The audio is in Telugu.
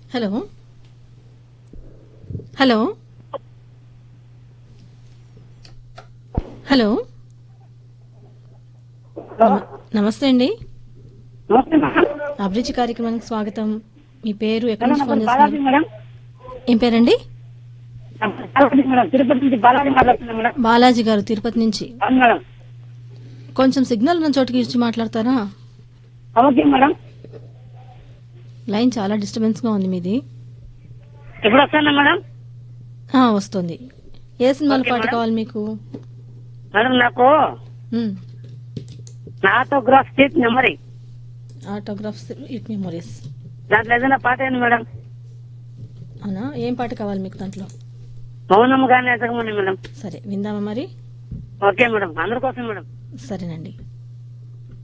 హలో హలో హలో నమ- నమస్తే అండి నమస్తే మేడం అభిరుచి కార్యక్రమానికి స్వాగతం మీ పేరు ఎక్కడి మేడం నుంచి ఫోన్ నా బాలాజీ చేస్తున్నారు మేడం ఏం పేరండి నా బాలాజీ మేడం తిరుపతి నుంచి బాలాజీ మాట్లాడుతున్నా మేడం బాలాజీ గారు తిరుపతి నుంచి అవును మేడం కొంచెం సిగ్నల్ ఉన్న చోటుకి ఇచ్చి మాట్లాడతారా ఓకే మేడం లైన్ చాలా డిస్టర్బెన్స్ గా ఉంది మీది ఎప్పుడు వస్తాను మేడం ఆ, వస్తుంది ఏ సినిమాల ఓకే పాట మేడం. కావాలి మీకు మేడం నాకు మ్, నా autograph seat number autographs it memories దాంట్లో ఏదైనా పాట ఏంది మేడం అవునా ఏం పాట కావాలి మీకు దాంట్లో మౌనం గానే ఎదగమని మేడం సరే విందామా మరి ఓకే మేడం అందరి కోసం మేడం సరేనండి